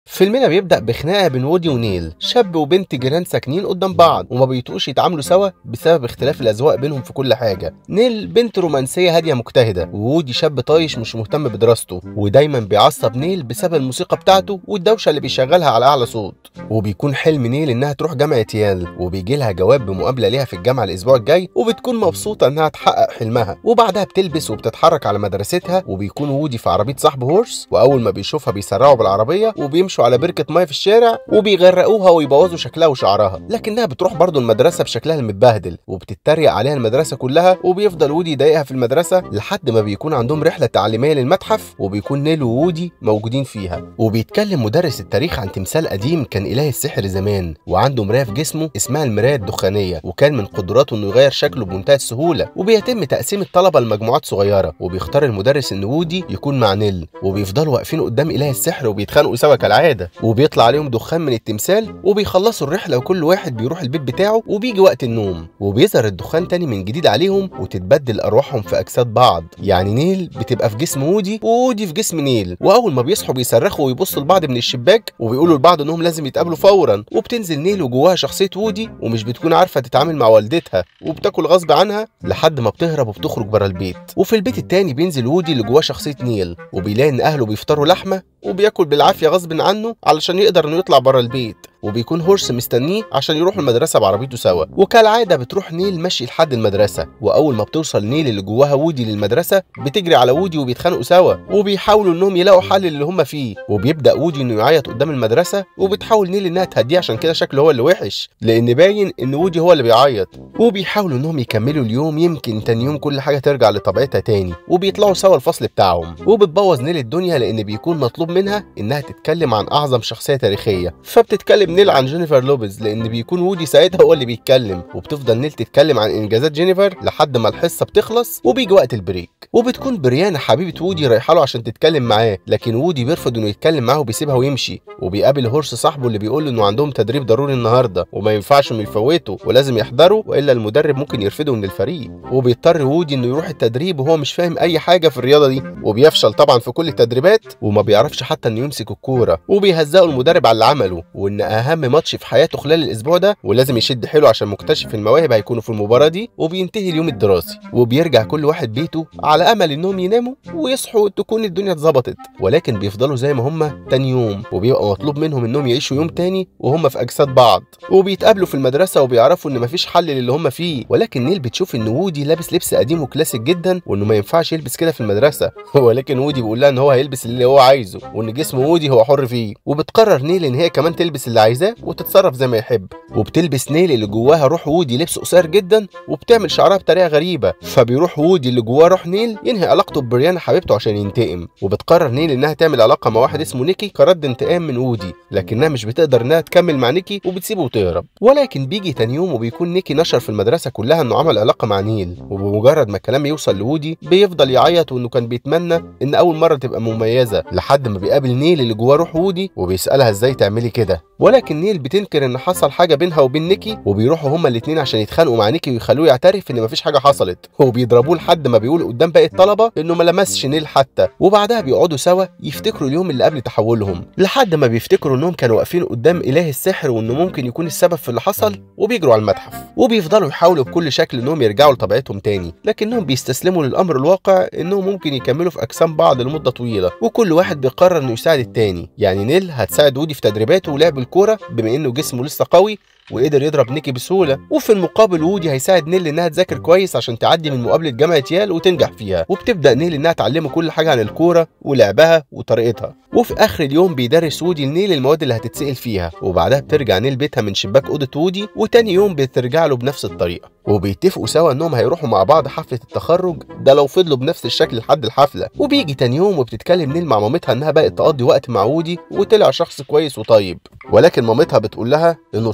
فيلمنا بيبدأ بخناقة بين وودي ونيل شاب وبنت جيران ساكنين قدام بعض وما بيطوقوش يتعاملوا سوا بسبب اختلاف الأذواق بينهم في كل حاجة نيل بنت رومانسية هادية مجتهدة وودي شاب طايش مش مهتم بدراسته ودايما بيعصب نيل بسبب الموسيقى بتاعته والدوشة اللي بيشغلها على أعلى صوت وبيكون حلم نيل إنها تروح جامعة يال وبيجي لها جواب بمقابلة ليها في الجامعة الأسبوع الجاي وبتكون مبسوطة إنها تحقق حلمها وبعدها بتلبس وبتتحرك على مدرستها وبيكون وودي في عربية صاحب هورس وأول ما بيشوفها بيسرعوا بالعربية وبيمشوا على بركة مية في الشارع وبيغرقوها ويبوظوا شكلها وشعرها لكنها بتروح برضه المدرسة بشكلها المتبهدل وبتتريق عليها المدرسة كلها وبيفضل وودي يضايقها في المدرسة لحد ما بيكون عندهم رحلة تعليمية للمتحف وبيكون نيل وودي موجودين فيها وبيتكلم مدرس التاريخ عن تمثال قديم كان إله السحر زمان وعنده مراية في جسمه اسمها المراية الدخانية وكان من قدراته إنه يغير شكله بمنتهى السهولة وبيتم تقسيم الطلبة لمجموعات صغيرة وبيختار المدرس إن وودي يكون مع نيل وبيفضلوا واقفين قدام إله السحر وبيتخانقوا سوا كالعادة وبيطلع عليهم دخان من التمثال وبيخلصوا الرحلة وكل واحد بيروح البيت بتاعه وبيجي وقت النوم وبيظهر الدخان تاني من جديد عليهم وتتبدل أرواحهم في أجساد بعض يعني نيل بتبقى في جسم وودي وودي في جسم نيل وأول ما بيصحوا بيصرخوا ويبصوا لبعض من الشباك وبيقولوا لبعض إنهم لازم يتقابلوا فورا وبتنزل نيل وجواها شخصية وودي ومش بتكون عارفة تتعامل مع والدتها وبتاكل غصب عنها لحد ما بتهرب وبتخرج بره البيت وفي البيت التاني بينزل وودي اللي جواه شخصية نيل وبيلاقي إن أهله بيفطروا لحمة وبياكل بالعافية غصب عنه علشان يقدر إنه يطلع بره البيت وبيكون هورس مستنيه عشان يروح المدرسة بعربيته سوا وكالعادة بتروح نيل مشي لحد المدرسة وأول ما بتوصل نيل اللي جواها وودي للمدرسة بتجري على وودي وبيتخانقوا سوا وبيحاولوا إنهم يلاقوا حل اللي هم فيه وبيبدأ وودي إنه يعيط قدام المدرسة وبتحاول نيل إنها تهديه عشان كده شكله هو اللي وحش لأن باين إن وودي هو اللي بيعيط وبيحاولوا إنهم يكملوا اليوم يمكن تاني يوم كل حاجة ترجع لطبيعتها تاني وبيطلعوا سوا الفصل بتاعهم وبتبوظ نيل الدنيا لأن بيكون مطلوب منها إنها تتكلم عن أعظم شخصية تاريخية فبتتكلم نيل عن جينيفر لوبيز لان بيكون وودي ساعتها هو اللي بيتكلم وبتفضل نيل تتكلم عن انجازات جينيفر لحد ما الحصه بتخلص وبيجي وقت البريك وبتكون بريانا حبيبه وودي رايحه له عشان تتكلم معاه لكن وودي بيرفض انه يتكلم معاه وبيسيبها ويمشي وبيقابل هورس صاحبه اللي بيقول له انه عندهم تدريب ضروري النهارده وما ينفعش انه يفوته ولازم يحضره والا المدرب ممكن يرفضه من الفريق وبيضطر وودي انه يروح التدريب وهو مش فاهم اي حاجه في الرياضه دي وبيفشل طبعا في كل التدريبات وما بيعرفش حتى انه يمسك الكوره وبيهزقوا المدرب على اللي عمله وان اهم ماتش في حياته خلال الاسبوع ده ولازم يشد حيله عشان مكتشف المواهب هيكونوا في المباراه دي وبينتهي اليوم الدراسي وبيرجع كل واحد بيته على امل انهم يناموا ويصحوا تكون الدنيا اتظبطت ولكن بيفضلوا زي ما هم تاني يوم وبيبقى مطلوب منهم انهم يعيشوا يوم تاني وهم في اجساد بعض وبيتقابلوا في المدرسه وبيعرفوا ان مفيش حل للي هم فيه ولكن نيل بتشوف ان وودي لابس لبس قديم وكلاسيك جدا وانه ما ينفعش يلبس كده في المدرسه ولكن وودي بيقول لها ان هو هيلبس اللي هو عايزه وان جسم وودي هو حر فيه وبتقرر نيل ان هي كمان تلبس اللي عايزاه وتتصرف زي ما يحب وبتلبس نيل اللي جواها روح وودي لبس قصير جدا وبتعمل شعرها بطريقه غريبه فبيروح وودي اللي جواه روح نيل ينهي علاقته ببريانا حبيبته عشان ينتقم وبتقرر نيل انها تعمل علاقه مع واحد اسمه نيكي كرد انتقام من وودي لكنها مش بتقدر انها تكمل مع نيكي وبتسيبه وتهرب ولكن بيجي تاني يوم وبيكون نيكي نشر في المدرسه كلها انه عمل علاقه مع نيل وبمجرد ما الكلام يوصل لوودي بيفضل يعيط وانه كان بيتمنى ان اول مره تبقى مميزه لحد ما بيقابل نيل اللي جواه روح وودي وبيسالها ازاي تعملي كده ولكن نيل بتنكر ان حصل حاجه بينها وبين نيكي وبيروحوا هما الاثنين عشان يتخانقوا مع نيكي ويخلوه يعترف ان مفيش حاجه حصلت وبيضربوه لحد ما بيقول قدام باقي الطلبه انه ما لمسش نيل حتى وبعدها بيقعدوا سوا يفتكروا اليوم اللي قبل تحولهم لحد ما بيفتكروا انهم كانوا واقفين قدام اله السحر وانه ممكن يكون السبب في اللي حصل وبيجروا على المتحف وبيفضلوا يحاولوا بكل شكل انهم يرجعوا لطبيعتهم تاني لكنهم بيستسلموا للامر الواقع انهم ممكن يكملوا في اجسام بعض لمده طويله وكل واحد بيقرر انه يساعد التاني يعني نيل هتساعد وودي في تدريباته ولعب الكوره بما انه جسمه لسه قوي وقدر يضرب نيكي بسهوله وفي المقابل وودي هيساعد نيل انها تذاكر كويس عشان تعدي من مقابله جامعه يال وتنجح فيها وبتبدا نيل انها تعلمه كل حاجه عن الكوره ولعبها وطريقتها وفي اخر اليوم بيدرس وودي لنيل المواد اللي هتتسال فيها وبعدها بترجع نيل بيتها من شباك اوضه وودي وتاني يوم بترجع له بنفس الطريقه وبيتفقوا سوا انهم هيروحوا مع بعض حفله التخرج ده لو فضلوا بنفس الشكل لحد الحفله وبيجي تاني يوم وبتتكلم نيل مع مامتها انها بقت تقضي وقت مع وودي وطلع شخص كويس وطيب ولكن مامتها بتقول لها انه شخص فاشل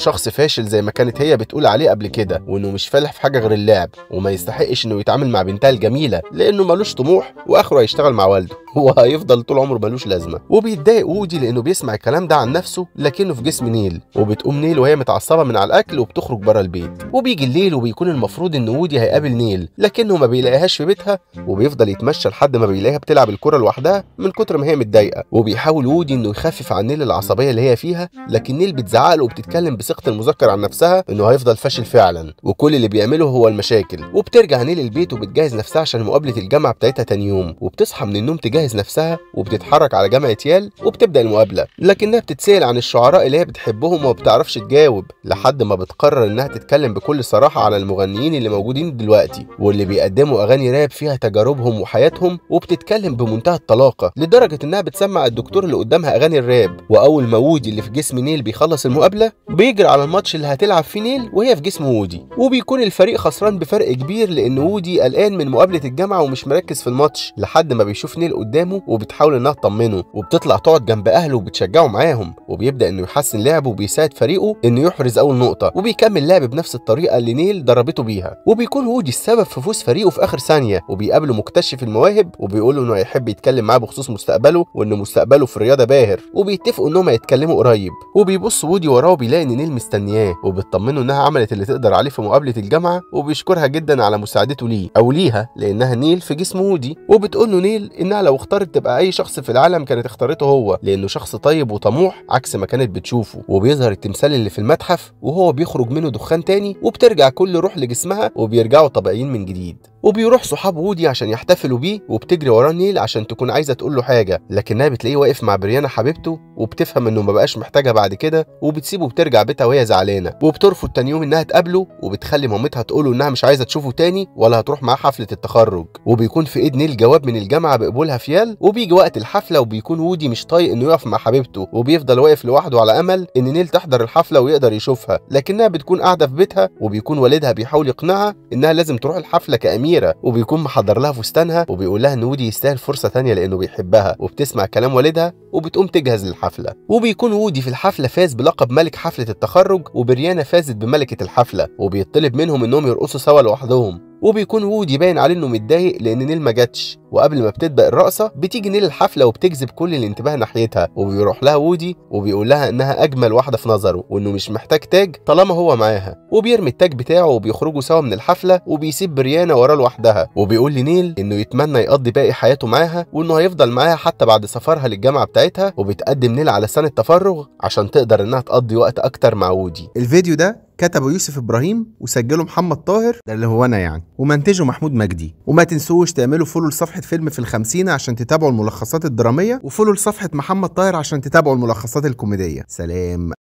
فاشل زي ما كانت هي بتقول عليه قبل كده وانه مش فالح في حاجه غير اللعب وما يستحقش انه يتعامل مع بنتها الجميله لانه ملوش طموح واخره هيشتغل مع والده وهيفضل طول عمره ملوش لازمه وبيتضايق وودي لانه بيسمع الكلام ده عن نفسه لكنه في جسم نيل وبتقوم نيل وهي متعصبه من على الاكل وبتخرج بره البيت وبيجي الليل وبيكون المفروض ان وودي هيقابل نيل لكنه ما بيلاقيهاش في بيتها وبيفضل يتمشى لحد ما بيلاقيها بتلعب الكره لوحدها من كتر ما هي متضايقه وبيحاول وودي انه يخفف عن نيل العصبيه اللي هي فيها لكن نيل بتزعق له وبتتكلم بثقه المذكر عن نفسها انه هيفضل فاشل فعلا وكل اللي بيعمله هو المشاكل وبترجع نيل البيت وبتجهز نفسها عشان مقابله الجامعه بتاعتها تاني يوم وبتصحى من النوم تجهز نفسها وبتتحرك على جامعه يال وبتبدا المقابله لكنها بتتسال عن الشعراء اللي هي بتحبهم وما بتعرفش تجاوب لحد ما بتقرر انها تتكلم بكل صراحه على المغنيين اللي موجودين دلوقتي واللي بيقدموا اغاني راب فيها تجاربهم وحياتهم وبتتكلم بمنتهى الطلاقه لدرجه انها بتسمع الدكتور اللي قدامها اغاني الراب واول ما وودي اللي في جسم نيل بيخلص المقابله بيجري على الماتش اللي هتلعب فيه نيل وهي في جسم وودي وبيكون الفريق خسران بفرق كبير لان وودي قلقان من مقابله الجامعه ومش مركز في الماتش لحد ما بيشوف نيل قدامه وبتحاول انها تطمنه وبتطلع تقعد جنب اهله وبتشجعه معاهم وبيبدا انه يحسن لعبه وبيساعد فريقه انه يحرز اول نقطه وبيكمل لعب بنفس الطريقه اللي نيل دربته بيها وبيكون وودي السبب في فوز فريقه في اخر ثانيه وبيقابله مكتشف المواهب وبيقول له انه هيحب يتكلم معاه بخصوص مستقبله وان مستقبله في الرياضه باهر وبيتفقوا انهم هيتكلموا قريب وبيبص وودي وراه وبيلاقي ان نيل مستنياه وبتطمنه انها عملت اللي تقدر عليه في مقابله الجامعه وبيشكرها جدا على مساعدته ليه او ليها لانها نيل في جسم وودي وبتقول له نيل انها لو اختارت تبقى اي شخص في العالم كانت اختارته هو لانه شخص طيب وطموح عكس ما كانت بتشوفه وبيظهر التمثال اللي في المتحف وهو بيخرج منه دخان تاني وبترجع كل روح لجسمها وبيرجعوا طبيعيين من جديد وبيروح صحاب وودي عشان يحتفلوا بيه وبتجري وراه نيل عشان تكون عايزه تقول له حاجه لكنها بتلاقيه واقف مع بريانا حبيبته وبتفهم انه ما بقاش محتاجها بعد كده وبتسيبه وبترجع بيتها وهي زعلانه وبترفض تاني يوم انها تقابله وبتخلي مامتها تقوله انها مش عايزه تشوفه تاني ولا هتروح معاه حفله التخرج وبيكون في ايد نيل جواب من الجامعه بقبولها في يال وبيجي وقت الحفله وبيكون وودي مش طايق انه يقف مع حبيبته وبيفضل واقف لوحده على امل ان نيل تحضر الحفله ويقدر يشوفها لكنها بتكون قاعده في بيتها وبيكون والدها بيحاول يقنعها انها لازم تروح الحفله كاميره وبيكون محضر لها فستانها وبيقول لها ان وودي يستاهل فرصه تانية لانه بيحبها وبتسمع كلام والدها وبتقوم تجهز للحفله وبيكون وودي في الحفله فاز بلقب ملك حفله التخرج وبريانا فازت بملكه الحفله وبيطلب منهم انهم يرقصوا سوا لوحدهم وبيكون وودي باين عليه انه متضايق لان نيل ما جاتش وقبل ما بتبدا الرقصه بتيجي نيل الحفله وبتجذب كل الانتباه ناحيتها وبيروح لها وودي وبيقول لها انها اجمل واحده في نظره وانه مش محتاج تاج طالما هو معاها وبيرمي التاج بتاعه وبيخرجوا سوا من الحفله وبيسيب بريانا وراه لوحدها وبيقول لنيل انه يتمنى يقضي باقي حياته معاها وانه هيفضل معاها حتى بعد سفرها للجامعه بتاعتها وبتقدم نيل على سنه تفرغ عشان تقدر انها تقضي وقت اكتر مع وودي الفيديو ده كتبه يوسف ابراهيم وسجله محمد طاهر ده اللي هو انا يعني ومنتجه محمود مجدي وما تنسوش تعملوا فولو لصفحه فيلم في الخمسين عشان تتابعوا الملخصات الدراميه وفولو لصفحه محمد طاهر عشان تتابعوا الملخصات الكوميديه سلام